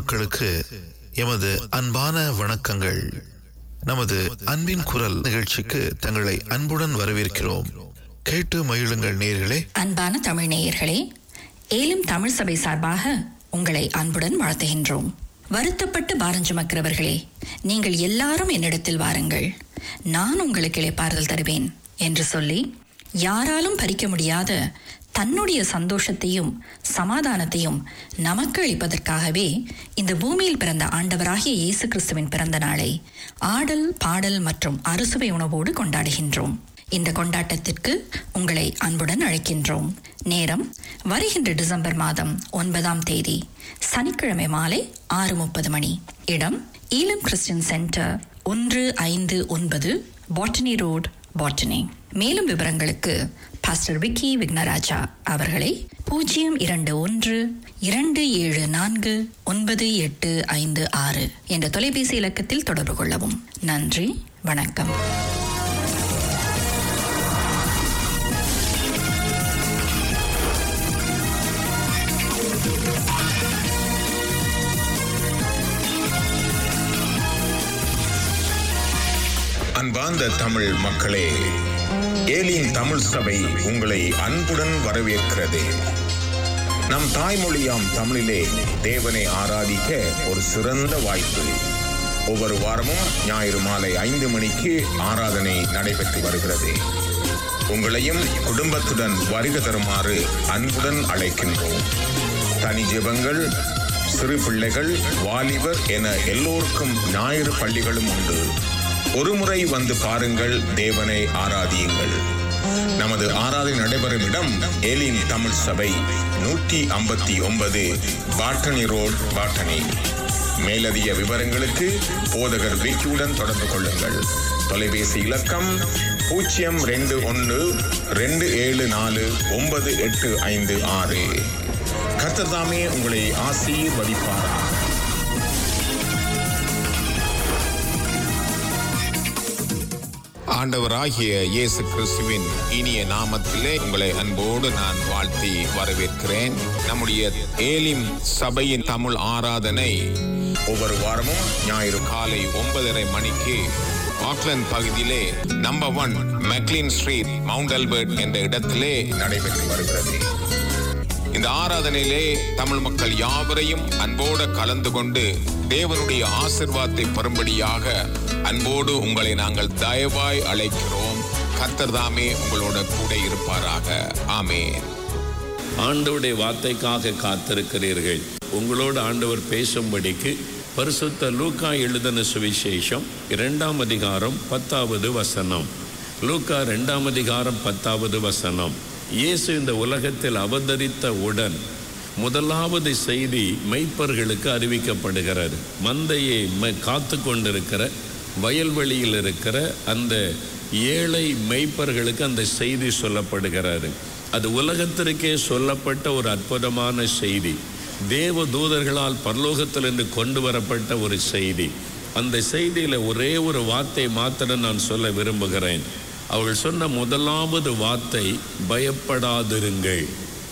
மக்களுக்கு எமது அன்பான வணக்கங்கள் நமது அன்பின் குரல் நிகழ்ச்சிக்கு தங்களை அன்புடன் வரவேற்கிறோம் கேட்டு மகிழுங்கள் நேர்களே அன்பான தமிழ் நேயர்களே ஏலும் தமிழ் சபை சார்பாக உங்களை அன்புடன் வாழ்த்துகின்றோம் வருத்தப்பட்டு பாரஞ்சுமக்கிறவர்களே நீங்கள் எல்லாரும் என்னிடத்தில் வாருங்கள் நான் உங்களுக்கு இளைப்பாறுதல் தருவேன் என்று சொல்லி யாராலும் பறிக்க முடியாத தன்னுடைய சந்தோஷத்தையும் சமாதானத்தையும் நமக்கு அளிப்பதற்காகவே இந்த பூமியில் பிறந்த ஆண்டவராகிய இயேசு கிறிஸ்துவின் பிறந்த நாளை ஆடல் பாடல் மற்றும் அறுசுவை உணவோடு கொண்டாடுகின்றோம் இந்த கொண்டாட்டத்திற்கு உங்களை அன்புடன் அழைக்கின்றோம் நேரம் வருகின்ற டிசம்பர் மாதம் ஒன்பதாம் தேதி சனிக்கிழமை மாலை ஆறு முப்பது மணி இடம் ஈலம் கிறிஸ்டியன் சென்டர் ஒன்று ஐந்து ஒன்பது பாட்டனி ரோட் பாட்டனி மேலும் விவரங்களுக்கு பாஸ்டர் விக்கி விக்னராஜா அவர்களை பூஜ்ஜியம் இரண்டு ஒன்று இரண்டு ஏழு நான்கு ஒன்பது எட்டு ஐந்து ஆறு என்ற தொலைபேசி இலக்கத்தில் தொடர்பு கொள்ளவும் நன்றி வணக்கம் அன்பார்ந்த தமிழ் மக்களே ஏலியின் தமிழ் சபை உங்களை அன்புடன் வரவேற்கிறது நம் தாய்மொழியாம் தமிழிலே தேவனை ஆராதிக்க ஒரு சிறந்த வாய்ப்பு ஒவ்வொரு வாரமும் ஞாயிறு மாலை ஐந்து மணிக்கு ஆராதனை நடைபெற்று வருகிறது உங்களையும் குடும்பத்துடன் வருக தருமாறு அன்புடன் அழைக்கின்றோம் தனி ஜெபங்கள் சிறு பிள்ளைகள் வாலிபர் என எல்லோருக்கும் ஞாயிறு பள்ளிகளும் உண்டு ஒருமுறை வந்து பாருங்கள் தேவனை ஆராதியுங்கள் நமது ஆராதனை நடைபெறும் இடம் ஏலின் தமிழ் சபை நூற்றி ஐம்பத்தி ஒன்பது பாட்டனி ரோட் பாட்டனி மேலதிக விவரங்களுக்கு போதகர் விக்கியுடன் தொடர்பு கொள்ளுங்கள் தொலைபேசி இலக்கம் பூஜ்ஜியம் ரெண்டு ஒன்று ரெண்டு ஏழு நாலு ஒன்பது எட்டு ஐந்து ஆறு கர்த்ததாமே உங்களை ஆசீர்வதிப்பாரா ஆண்டவராகிய இயேசு கிறிஸ்துவின் இனிய நாமத்திலே உங்களை அன்போடு நான் வாழ்த்தி வரவேற்கிறேன் நம்முடைய ஏலிம் சபையின் தமிழ் ஆராதனை ஒவ்வொரு வாரமும் ஞாயிறு காலை ஒன்பதரை மணிக்கு ஆக்லண்ட் பகுதியிலே number one McLean street Mount Albert என்ற இடத்திலே நடைபெற்று வருகிறது இந்த ஆராதனையிலே தமிழ் மக்கள் யாவரையும் அன்போடு கலந்து கொண்டு தேவனுடைய ஆசிர்வாதத்தை பெறும்படியாக அன்போடு உங்களை நாங்கள் தயவாய் அழைக்கிறோம் கர்த்தர் தாமே உங்களோட கூட இருப்பாராக ஆமேன் ஆண்டவருடைய வார்த்தைக்காக காத்திருக்கிறீர்கள் உங்களோடு ஆண்டவர் பேசும்படிக்கு பரிசுத்த லூக்கா எழுதின சுவிசேஷம் இரண்டாம் அதிகாரம் பத்தாவது வசனம் லூக்கா இரண்டாம் அதிகாரம் பத்தாவது வசனம் இயேசு இந்த உலகத்தில் அவதரித்த உடன் முதலாவது செய்தி மெய்ப்பர்களுக்கு அறிவிக்கப்படுகிறது மந்தையை ம- காத்து கொண்டிருக்கிற வயல்வெளியில் இருக்கிற அந்த ஏழை மெய்ப்பர்களுக்கு அந்த செய்தி சொல்லப்படுகிறது அது உலகத்திற்கே சொல்லப்பட்ட ஒரு அற்புதமான செய்தி தேவ தூதர்களால் பரலோகத்திலிருந்து கொண்டு வரப்பட்ட ஒரு செய்தி அந்த செய்தியில் ஒரே ஒரு வார்த்தை மாத்திரம் நான் சொல்ல விரும்புகிறேன் அவர்கள் சொன்ன முதலாவது வார்த்தை பயப்படாதிருங்கள்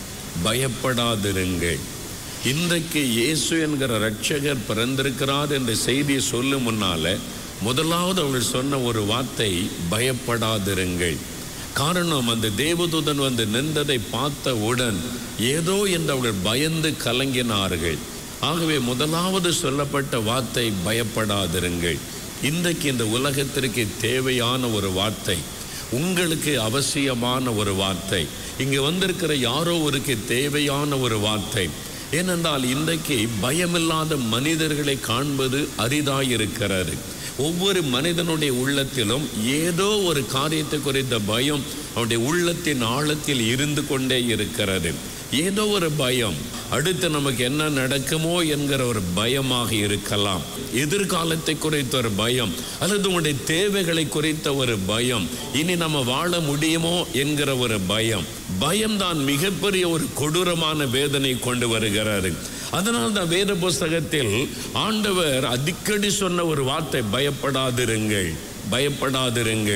பயப்படாதிருங்கள் இன்றைக்கு இயேசு என்கிற ரட்சகர் பிறந்திருக்கிறார் என்ற செய்தியை சொல்லும் முன்னால முதலாவது அவர்கள் சொன்ன ஒரு வார்த்தை பயப்படாதிருங்கள் காரணம் அந்த தேவதூதன் வந்து நின்றதை பார்த்தவுடன் ஏதோ என்று அவர்கள் பயந்து கலங்கினார்கள் ஆகவே முதலாவது சொல்லப்பட்ட வார்த்தை பயப்படாதிருங்கள் இன்றைக்கு இந்த உலகத்திற்கு தேவையான ஒரு வார்த்தை உங்களுக்கு அவசியமான ஒரு வார்த்தை இங்கே வந்திருக்கிற யாரோ ஒருக்கு தேவையான ஒரு வார்த்தை ஏனென்றால் இன்றைக்கு பயமில்லாத மனிதர்களை காண்பது அரிதாயிருக்கிறது ஒவ்வொரு மனிதனுடைய உள்ளத்திலும் ஏதோ ஒரு காரியத்தை குறித்த பயம் அவனுடைய உள்ளத்தின் ஆழத்தில் இருந்து கொண்டே இருக்கிறது ஏதோ ஒரு பயம் அடுத்து நமக்கு என்ன நடக்குமோ என்கிற ஒரு பயமாக இருக்கலாம் எதிர்காலத்தை குறித்த ஒரு பயம் அல்லது உங்களுடைய தேவைகளை குறித்த ஒரு பயம் இனி நம்ம வாழ முடியுமோ என்கிற ஒரு பயம் பயம்தான் மிகப்பெரிய ஒரு கொடூரமான வேதனை கொண்டு வருகிறாரு அதனால் தான் வேத புஸ்தகத்தில் ஆண்டவர் அடிக்கடி சொன்ன ஒரு வார்த்தை பயப்படாதிருங்கள் பயப்படாதிருங்கள்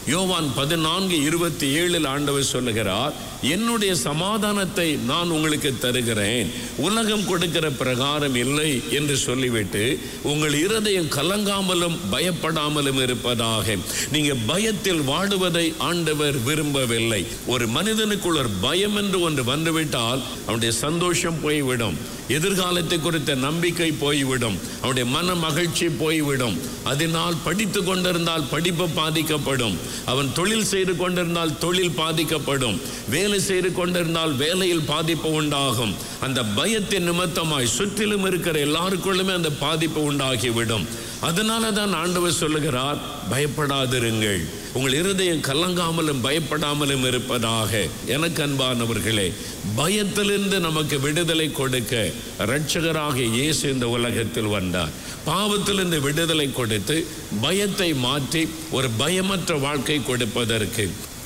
யோவான் பதினான்கு இருபத்தி ஏழில் ஆண்டவர் சொல்லுகிறார் என்னுடைய சமாதானத்தை நான் உங்களுக்கு தருகிறேன் உலகம் கொடுக்கிற பிரகாரம் இல்லை என்று சொல்லிவிட்டு உங்கள் இருதயம் கலங்காமலும் பயப்படாமலும் இருப்பதாக நீங்க பயத்தில் வாடுவதை ஆண்டவர் விரும்பவில்லை ஒரு மனிதனுக்குள் ஒரு பயம் என்று ஒன்று வந்துவிட்டால் அவனுடைய சந்தோஷம் போய்விடும் எதிர்காலத்தை குறித்த நம்பிக்கை போய்விடும் அவனுடைய மன மகிழ்ச்சி போய்விடும் அதனால் படித்து கொண்டிருந்தால் படிப்பு பாதிக்கப்படும் அவன் தொழில் செய்து கொண்டிருந்தால் தொழில் பாதிக்கப்படும் வேலை செய்து கொண்டிருந்தால் வேலையில் பாதிப்பு உண்டாகும் அந்த பயத்தின் நிமித்தமாய் சுற்றிலும் இருக்கிற எல்லாருக்குள்ளுமே அந்த பாதிப்பு உண்டாகிவிடும் அதனால தான் ஆண்டவர் சொல்லுகிறார் பயப்படாதிருங்கள் உங்கள் இருதயம் கலங்காமலும் பயப்படாமலும் இருப்பதாக எனக்கு அன்பானவர்களே பயத்திலிருந்து நமக்கு விடுதலை கொடுக்க இரட்சகராக இயேசு இந்த உலகத்தில் வந்தார் பாவத்திலிருந்து விடுதலை கொடுத்து பயத்தை மாற்றி ஒரு பயமற்ற வாழ்க்கை கொடுப்பதற்கு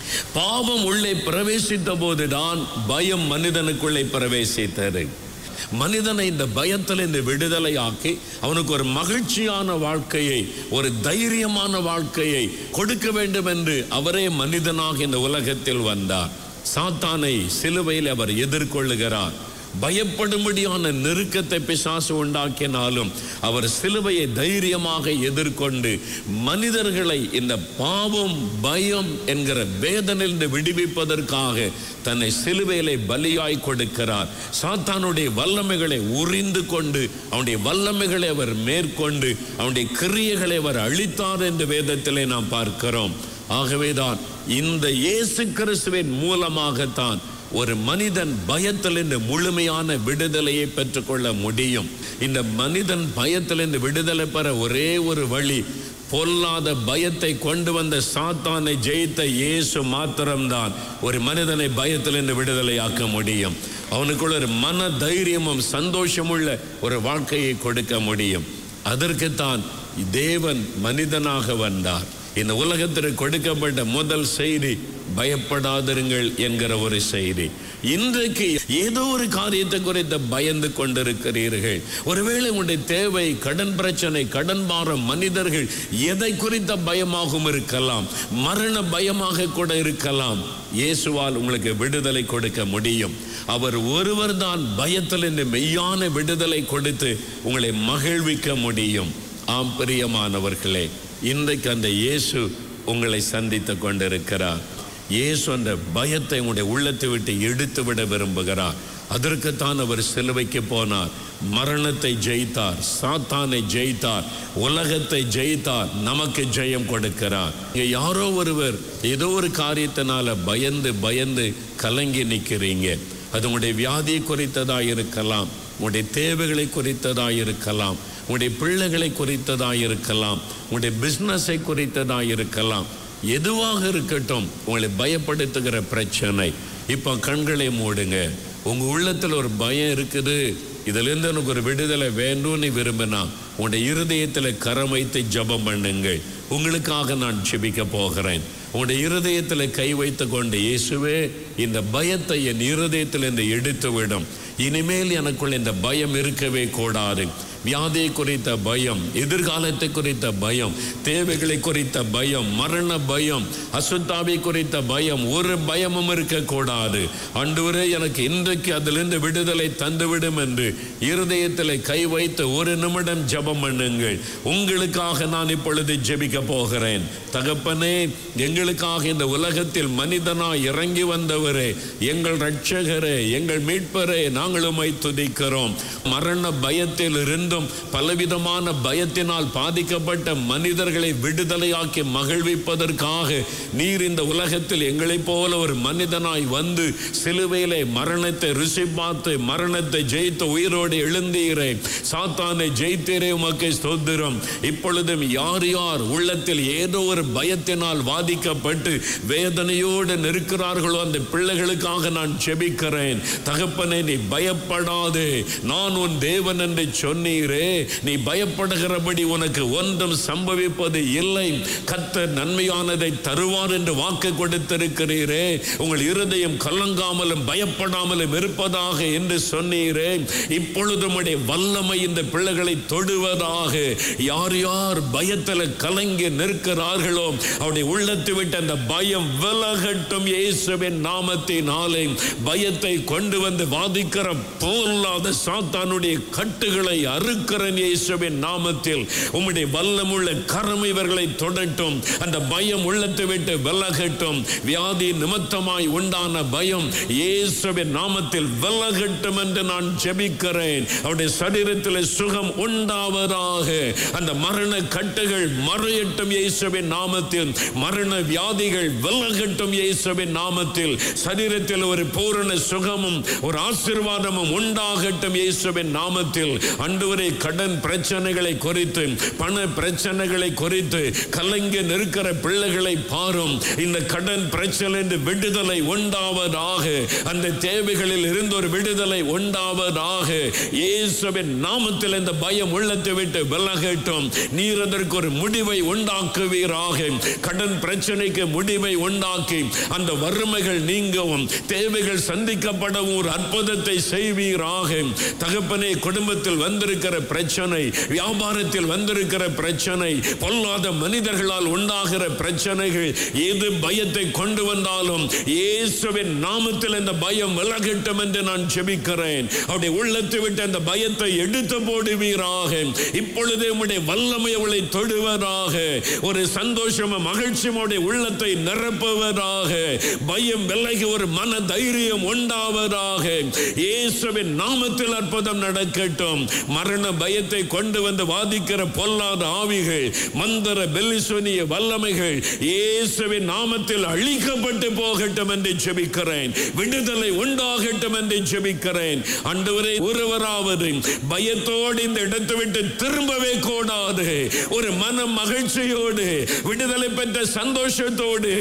பாவம் உள்ளே பிரவேசித்த போதுதான் பயம் மனிதனுக்குள்ளே பிரவேசித்தது மனிதனை இந்த பயத்தில் இந்த விடுதலையாக்கி அவனுக்கு ஒரு மகிழ்ச்சியான வாழ்க்கையை ஒரு தைரியமான வாழ்க்கையை கொடுக்க வேண்டும் என்று அவரே மனிதனாக இந்த உலகத்தில் வந்தார் சாத்தானை சிலுவையில் அவர் எதிர்கொள்ளுகிறார் பயப்படும்படியான நெருக்கத்தை பிசாசு உண்டாக்கினாலும் அவர் சிலுவையை தைரியமாக எதிர்கொண்டு மனிதர்களை இந்த பாவம் பயம் என்கிற வேதனிலிருந்து விடுவிப்பதற்காக தன்னை சிலுவையிலே பலியாய் கொடுக்கிறார் சாத்தானுடைய வல்லமைகளை உறிந்து கொண்டு அவனுடைய வல்லமைகளை அவர் மேற்கொண்டு அவனுடைய கிரியைகளை அவர் அழித்தார் என்று வேதத்திலே நாம் பார்க்கிறோம் ஆகவேதான் இந்த இயேசு கிறிஸ்துவின் மூலமாகத்தான் ஒரு மனிதன் பயத்திலிருந்து முழுமையான விடுதலையை பெற்றுக்கொள்ள முடியும் இந்த மனிதன் பயத்திலிருந்து விடுதலை பெற ஒரே ஒரு வழி பொல்லாத பயத்தை கொண்டு வந்த சாத்தானை ஜெயித்த இயேசு மாத்திரம்தான் ஒரு மனிதனை பயத்திலிருந்து விடுதலையாக்க முடியும் அவனுக்குள்ள ஒரு மன தைரியமும் சந்தோஷமுள்ள ஒரு வாழ்க்கையை கொடுக்க முடியும் அதற்குத்தான் தேவன் மனிதனாக வந்தார் இந்த உலகத்திற்கு கொடுக்கப்பட்ட முதல் செய்தி பயப்படாதிருங்கள் என்கிற ஒரு செய்தி இன்றைக்கு ஏதோ ஒரு காரியத்தை குறித்து பயந்து கொண்டிருக்கிறீர்கள் ஒருவேளை உங்களுடைய தேவை கடன் பிரச்சனை கடன் பாரம் மனிதர்கள் எதை குறித்த பயமாகவும் இருக்கலாம் மரண பயமாக கூட இருக்கலாம் இயேசுவால் உங்களுக்கு விடுதலை கொடுக்க முடியும் அவர் ஒருவர் தான் பயத்தில் இந்த மெய்யான விடுதலை கொடுத்து உங்களை மகிழ்விக்க முடியும் ஆம் பிரியமானவர்களே இன்றைக்கு அந்த இயேசு உங்களை சந்தித்து கொண்டிருக்கிறார் இயேசு அந்த பயத்தை உங்களுடைய உள்ளத்தை விட்டு எடுத்து விட விரும்புகிறார் அதற்குத்தான் அவர் சிலுவைக்கு போனார் மரணத்தை ஜெயித்தார் சாத்தானை ஜெயித்தார் உலகத்தை ஜெயித்தார் நமக்கு ஜெயம் கொடுக்கிறார் இங்க யாரோ ஒருவர் ஏதோ ஒரு காரியத்தினால பயந்து பயந்து கலங்கி நிற்கிறீங்க அது உங்களுடைய வியாதியை குறித்ததாக இருக்கலாம் உங்களுடைய தேவைகளை குறித்ததாக இருக்கலாம் உங்களுடைய பிள்ளைகளை குறித்ததாக இருக்கலாம் உங்களுடைய பிஸ்னஸை குறித்ததாக இருக்கலாம் எதுவாக இருக்கட்டும் உங்களை பயப்படுத்துகிற பிரச்சனை இப்போ கண்களை மூடுங்க உங்க உள்ளத்தில் ஒரு பயம் இருக்குது இதிலிருந்து எனக்கு ஒரு விடுதலை வேண்டும்னு விரும்பினா உங்களுடைய இருதயத்தில் கரம் வைத்து ஜபம் பண்ணுங்கள் உங்களுக்காக நான் செபிக்க போகிறேன் உங்களுடைய இருதயத்தில் கை வைத்து கொண்டு இயேசுவே இந்த பயத்தை என் இருதயத்திலிருந்து எடுத்து விடும் இனிமேல் எனக்குள் இந்த பயம் இருக்கவே கூடாது வியாதியை குறித்த பயம் எதிர்காலத்தை குறித்த பயம் தேவைகளை குறித்த பயம் மரண பயம் அசுத்தாவை குறித்த பயம் ஒரு பயமும் இருக்கக்கூடாது அன்றுவரே எனக்கு இன்றைக்கு அதிலிருந்து விடுதலை தந்துவிடும் என்று இருதயத்தில் கை வைத்து ஒரு நிமிடம் ஜெபம் பண்ணுங்கள் உங்களுக்காக நான் இப்பொழுது ஜெபிக்க போகிறேன் தகப்பனே எங்களுக்காக இந்த உலகத்தில் மனிதனாய் இறங்கி வந்தவரே எங்கள் ரட்சகரே எங்கள் மீட்பரே நாங்கள் உம்மை துதிக்கிறோம் மரண பயத்தில் இருந்தும் பலவிதமான பயத்தினால் பாதிக்கப்பட்ட மனிதர்களை விடுதலையாக்கி மகிழ்விப்பதற்காக நீர் இந்த உலகத்தில் எங்களைப் போல ஒரு மனிதனாய் வந்து சிலுவையிலே மரணத்தை ருசி பார்த்து மரணத்தை ஜெயித்து உயிரோடு எழுந்தீரே சாத்தானை ஜெயித்தீரே உமக்கு ஸ்தோத்திரம் இப்பொழுதும் யார் யார் உள்ளத்தில் ஏதோ ஒரு பயத்தினால் பாதிக்கப்பட்டு வேதனையோடு நிற்கிறார்களோ அந்த பிள்ளைகளுக்காக நான் செபிக்கிறேன் தகப்பனே நீ பயப்படாதே நான் உன் தேவன் என்று சொன்னீர் சொன்னீரே நீ பயப்படுகிறபடி உனக்கு ஒன்றும் சம்பவிப்பது இல்லை கர்த்தர் நன்மையானதை தருவார் என்று வாக்கு கொடுத்திருக்கிறீரே உங்கள் இருதயம் கலங்காமலும் பயப்படாமலும் இருப்பதாக என்று சொன்னீரே இப்பொழுது உம்முடைய வல்லமை இந்த பிள்ளைகளை தொடுவதாக யார் யார் பயத்தில் கலங்கி நிற்கிறார்களோ அவருடைய உள்ளத்தை விட்டு அந்த பயம் விலகட்டும் இயேசுவின் நாமத்தினாலே பயத்தை கொண்டு வந்து வாதிக்கிற போல்லாத சாத்தானுடைய கட்டுகளை அறுக்கிறன் இயேசுவின் நாமத்தில் உம்முடைய வல்லமுள்ள கரம் இவர்களை தொடட்டும் அந்த பயம் உள்ளத்தை விட்டு விலகட்டும் வியாதி நிமித்தமாய் உண்டான பயம் இயேசுவின் நாமத்தில் விலகட்டும் என்று நான் ஜெபிக்கிறேன் அவருடைய சரீரத்தில் சுகம் உண்டாவதாக அந்த மரண கட்டுகள் மறையட்டும் இயேசுவின் நாமத்தில் மரண வியாதிகள் விலகட்டும் இயேசுவின் நாமத்தில் சரீரத்தில் ஒரு பூரண சுகமும் ஒரு ஆசீர்வாதமும் உண்டாகட்டும் இயேசுவின் நாமத்தில் அன்றுவரை கடன் பிரச்சனைகளை குறித்து பண பிரச்சனைகளை குறித்து கலங்கி நிற்கிற பிள்ளைகளை பாரும் இந்த கடன் பிரச்சனை விடுதலை உண்டாவதாக அந்த தேவைகளில் இருந்து ஒரு விடுதலை உண்டாவதாக இயேசுவின் நாமத்தில் இந்த பயம் உள்ளத்தை விட்டு விலகட்டும் நீர் அதற்கு ஒரு முடிவை உண்டாக்குவீராக கடன் பிரச்சனைக்கு முடிவை உண்டாக்கி அந்த வறுமைகள் நீங்கவும் தேவைகள் சந்திக்கப்படவும் ஒரு அற்புதத்தை செய்வீராக தகப்பனே குடும்பத்தில் வந்திருக்கிற பிரச்சனை வியாபாரத்தில் வந்திருக்கிற பிரச்சனை பொல்லாத மனிதர்களால் உண்டாகிற பிரச்சனைகள் எது பயத்தை கொண்டு வந்தாலும் இயேசுவின் நாமத்தில் இந்த பயம் விலகட்டும் என்று நான் ஜெபிக்கிறேன் அவருடைய உள்ளத்தை விட்டு அந்த பயத்தை எடுத்து போடுவீராக இப்பொழுதே உம்முடைய வல்லமை அவளை தொடுவதாக ஒரு சந்தோஷமும் மகிழ்ச்சியும் அவருடைய உள்ளத்தை நிரப்புவதாக பயம் விலகி ஒரு மன தைரியம் உண்டாவதாக இயேசுவின் நாமத்தில் அற்புதம் நடக்கட்டும் மரண பயத்தை கொண்டு வந்து வாதிக்கிற பொல்லாத ஆவிகள் மந்திர பெல்லிசோனிய வல்லமைகள் இயேசுவின் நாமத்தில் அழிக்கப்பட்டு போகட்டும் என்று ஜெபிக்கிறேன் விடுதலை உண்டாகட்டும் என்று ஜெபிக்கிறேன் அன்றுவரை ஒருவராவது பயத்தோடு இந்த இடத்தை விட்டு திரும்பவே கூடாது ஒரு மன மகிழ்ச்சியோடு விடுதலை பெற்ற சந்தோஷத்தோடு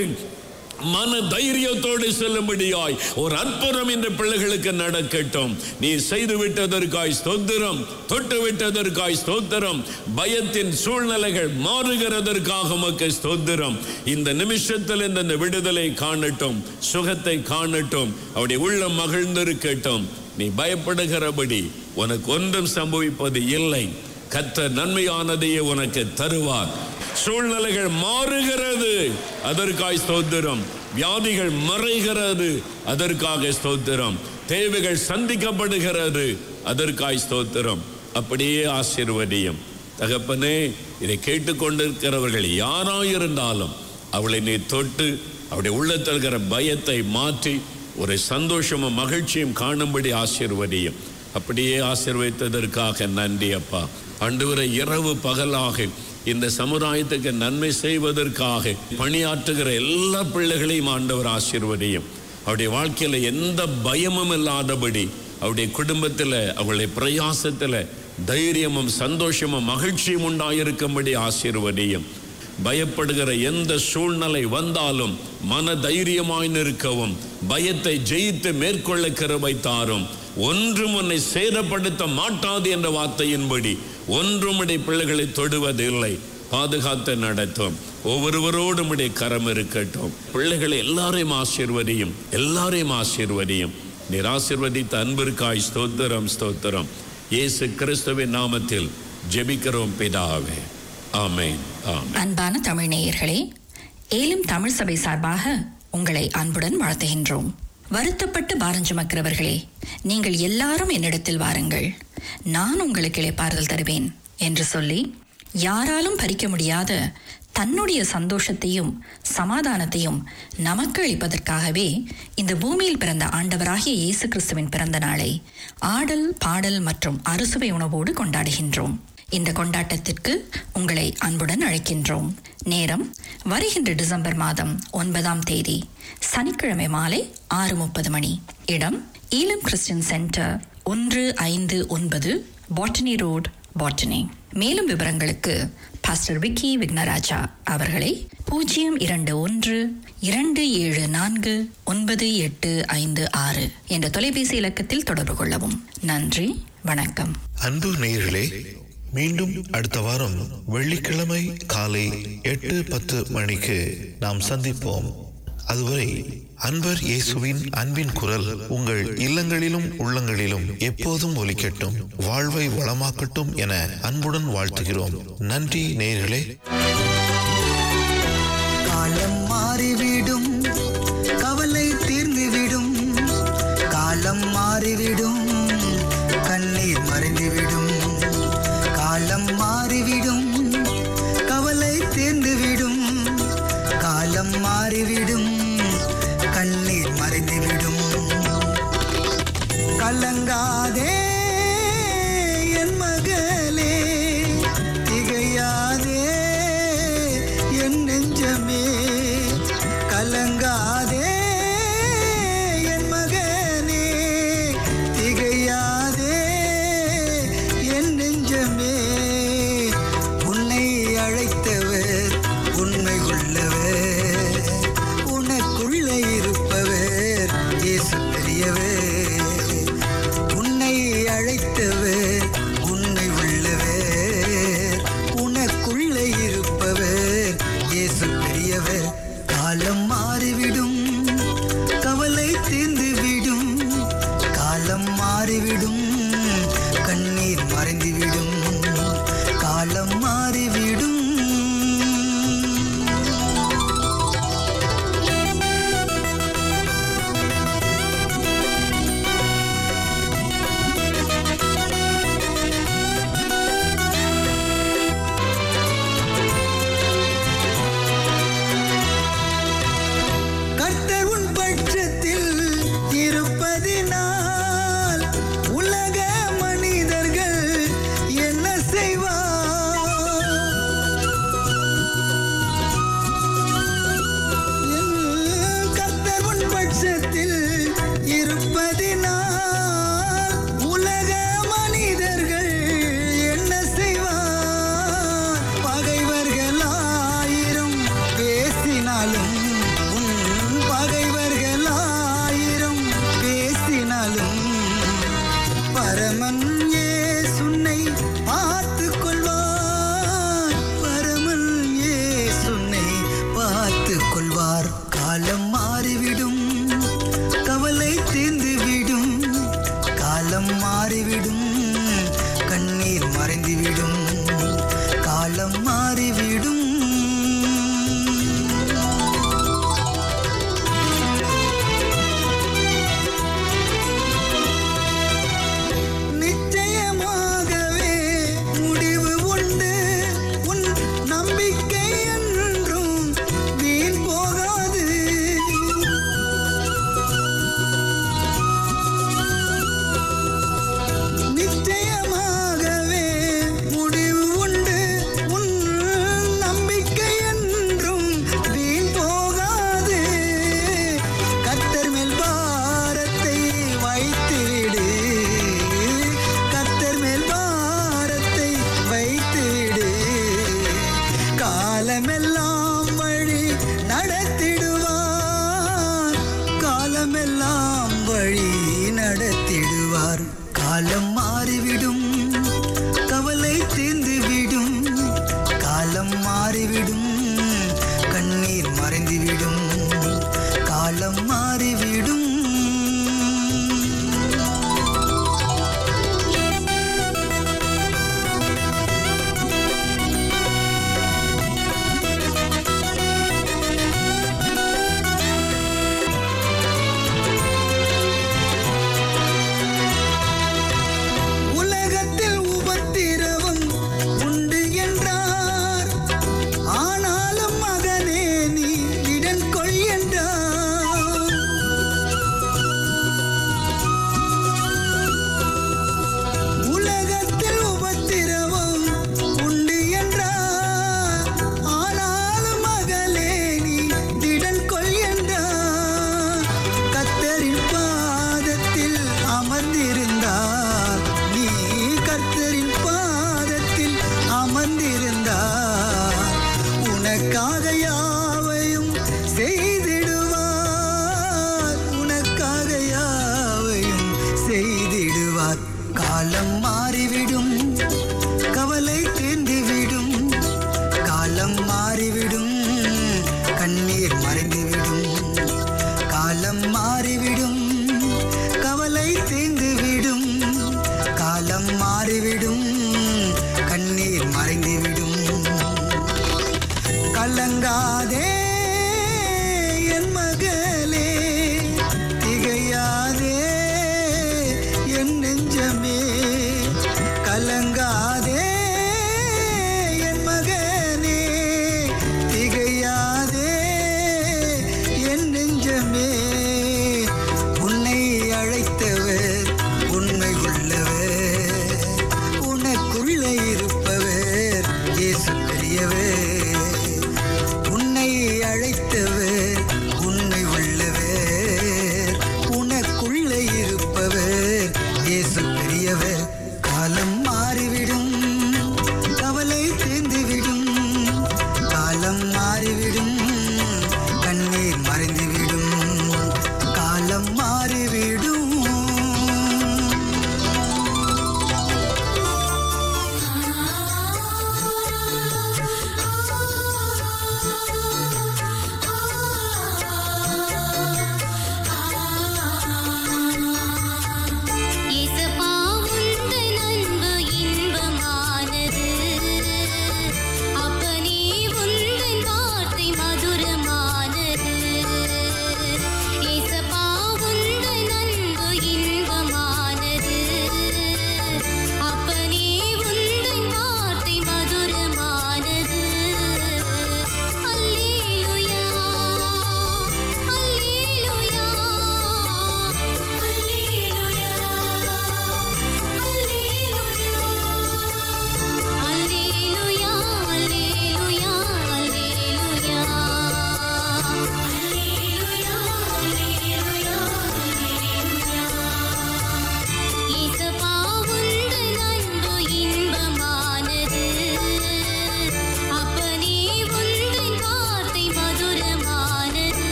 மன தைரியத்தோடு செல்லும்படியாய் ஒரு அற்புதம் இந்த பிள்ளைகளுக்கு நடக்கட்டும் நீ செய்து விட்டதற்காய் ஸ்தோத்திரம் தொட்டு விட்டதற்காய் ஸ்தோத்திரம் பயத்தின் சூழ்நிலைகள் மாறுகிறதற்காக உமக்கு ஸ்தோத்திரம் இந்த நிமிஷத்தில் இந்த இந்த விடுதலை காணட்டும் சுகத்தை காணட்டும் அவருடைய உள்ளம் மகிழ்ந்திருக்கட்டும் நீ பயப்படுகிறபடி உனக்கு ஒன்றும் சம்பவிப்பது இல்லை கத்த நன்மையானதையே உனக்கு தருவார் சூழ்நிலைகள் மாறுகிறது அதற்காய் ஸ்தோத்திரம் வியாதிகள் மறைகிறது அதற்காக ஸ்தோத்திரம் தேவைகள் சந்திக்கப்படுகிறது அதற்காய் ஸ்தோத்திரம் அப்படியே ஆசீர்வதியும் தகப்பனே இதை கேட்டுக்கொண்டிருக்கிறவர்கள் யாராயிருந்தாலும் அவளை நீ தொட்டு அவருடைய உள்ளத்தில் இருக்கிற பயத்தை மாற்றி ஒரு சந்தோஷமும் மகிழ்ச்சியும் காணும்படி ஆசீர்வதியும் அப்படியே ஆசீர்வதித்ததற்காக நன்றி அப்பா அன்றுவரை இரவு பகலாக இந்த சமுதாயத்துக்கு நன்மை செய்வதற்காக பணியாற்றுகிற எல்லா பிள்ளைகளையும் ஆண்டவர் ஆசீர்வதியும் அவருடைய வாழ்க்கையில எந்த பயமும் இல்லாதபடி அவருடைய குடும்பத்தில் அவருடைய பிரயாசத்தில் தைரியமும் சந்தோஷமும் மகிழ்ச்சியும் உண்டாயிருக்கும்படி ஆசீர்வதியும் பயப்படுகிற எந்த சூழ்நிலை வந்தாலும் மன தைரியமாய் நிற்கவும் பயத்தை ஜெயித்து மேற்கொள்ள கிருபை தாரும் ஒன்றும் உன்னை சேதப்படுத்த மாட்டாது என்ற வார்த்தையின்படி ஒன்றும் உடைய பிள்ளைகளை தொடுவதில்லை பாதுகாத்து நடத்தும் ஒவ்வொருவரோடும் உடைய கரம் இருக்கட்டும் பிள்ளைகளை எல்லாரையும் ஆசீர்வதியும் எல்லாரையும் ஆசீர்வதியும் நீர் ஆசீர்வதித்த அன்பிற்காய் ஸ்தோத்திரம் ஸ்தோத்திரம் இயேசு கிறிஸ்துவின் நாமத்தில் ஜெபிக்கிறோம் பிதாவே ஆமென் ஆமென் அன்பான தமிழ் நேயர்களே ஏலும் தமிழ் சபை சார்பாக உங்களை அன்புடன் வாழ்த்துகின்றோம் வருத்தப்பட்டு பாரம் சுமக்கிறவர்களே நீங்கள் எல்லாரும் என்னிடத்தில் வாருங்கள் நான் உங்களுக்கு இளைப்பாறுதல் தருவேன் என்று சொல்லி யாராலும் பறிக்க முடியாத தன்னுடைய சந்தோஷத்தையும் சமாதானத்தையும் நமக்கு அளிப்பதற்காகவே இந்த பூமியில் பிறந்த ஆண்டவராகிய இயேசு கிறிஸ்துவின் பிறந்த நாளை ஆடல் பாடல் மற்றும் அறுசுவை உணவோடு கொண்டாடுகின்றோம் இந்த கொண்டாட்டத்திற்கு உங்களை அன்புடன் அழைக்கின்றோம் நேரம் வருகின்ற டிசம்பர் மாதம் ஒன்பதாம் தேதி சனிக்கிழமை மாலை ஆறு முப்பது மணி இடம் ஈலம் கிறிஸ்டியன் சென்டர் ஒன்று ஐந்து ஒன்பது பாட்டனி ரோட் பாட்டனி மேலும் விவரங்களுக்கு பாஸ்டர் விக்கி விக்னராஜா அவர்களை பூஜ்ஜியம் இரண்டு ஒன்று இரண்டு ஏழு நான்கு ஒன்பது எட்டு ஐந்து ஆறு என்ற தொலைபேசி இலக்கத்தில் தொடர்பு கொள்ளவும் நன்றி வணக்கம் அன்பு நேயர்களே மீண்டும் அடுத்த வாரம் வெள்ளிக்கிழமை காலை எட்டு பத்து மணிக்கு நாம் சந்திப்போம் அதுவரை அன்பர் இயேசுவின் அன்பின் குரல் உங்கள் இல்லங்களிலும் உள்ளங்களிலும் எப்போதும் ஒலிக்கட்டும் வாழ்வை வளமாக்கட்டும் என அன்புடன் வாழ்த்துகிறோம் நன்றி நேயர்களே காலம் மாறிவிடும் கவலை தீர்ந்துவிடும் காலம் மாறிவிடும் கண்ணீர் மறைந்துவிடும் காலம் மாறிவிடும் கவலை தீர்ந்துவிடும் காலம் மாறிவிடும் கண்ணீர் மறைந்துவிடும் கலங்காதே என் மகளே திகையாதே என் நெஞ்சமே கலங்காதே என் மகனே திகையாதே என் நெஞ்சமே உன்னை அழைத்தவர் உண்மை உள்ளவர் உனக்குள்ளே இருப்பவர் இயேசு பெரியவர் உன்னை அழைத்தவர் உன்னை உள்ளவர் உனக்குள்ளே இருப்பவர் இயேசு பெரியவர் காலம் மாறிவிடும் கவலை தீர்ந்துவிடும் காலம் மாறிவிடும் கண்ணீர் மறைந்துவிடும் காலம் மாறிவிடும் கர்த்தர் உன் பட்சத்தில் இருப்பதினால் உலக மனிதர்கள் என்ன செய்வார் என் கர்த்தர் உன் பட்சத்தில் இருப்பதினால் உலக மனிதர்கள் என்ன செய்வார் பகைவர்கள் ஆயிரம் பேசினாலும் உன் பகைவர்கள் ஆயிரம் பேசினாலும் பரமன் சுன்னை பார்த்து கொள்வார் பரமன் சுன்னை பார்த்து கொள்வார் காலம் மாறிவிடும் கவலை தீர்ந்துவிடும் காலம் மாறிவிடும் கண்ணீர் மறைந்துவிடும் காலம் மாறிவிடும் நிச்சயமாகவே முடிவு உண்டு உன் நம்பிக்கை என்றும் வீண் போகாது நிச்சயமாகவே முடிவு உண்டு உன் நம்பிக்கை என்றும் வீண் போகாது கர்த்தர் மேல் பாரத்தை வைத்துவிடு கர்த்தர் மேல் பாரத்தை வைத்துவிடு காலமெல்லாம் வழி நடத்திடுவார் காலமெல்லாம் வழி நடத்திடுவார் காலம் மாறிவிடும் கவலை தீர்ந்துவிடும் காலம் மாறிவிடும் கண்ணீர் மறைந்துவிடும் காலம் மாறிவிடும் உலகத்தில் உபத்திரவம் உண்டு என்றார் ஆனாலும் மகனே நீ இடன் கொள் என்றார் உலகத்தில் உபத்திரவம் உண்டு என்றார் ஆனாலும் மகளே நீ திடன் கொள் என்றார் கத்தரின் பாதத்தில் அமர்ந்திருந்தார் நீ கர்த்தரின் பாதத்தில் அமர்ந்திருந்தார் உனக்காக யாவையும் செய்திடுவார் உனக்காக யாவையும் செய்திடுவார் காலம் மாறிவிடும் கண்ணீர் மறைந்துவிடும் காலம் மாறிவிடும் கவலை தீர்ந்துவிடும் காலம் மாறிவிடும் கண்ணீர் மறைந்துவிடும் கலங்காதே என் மகளே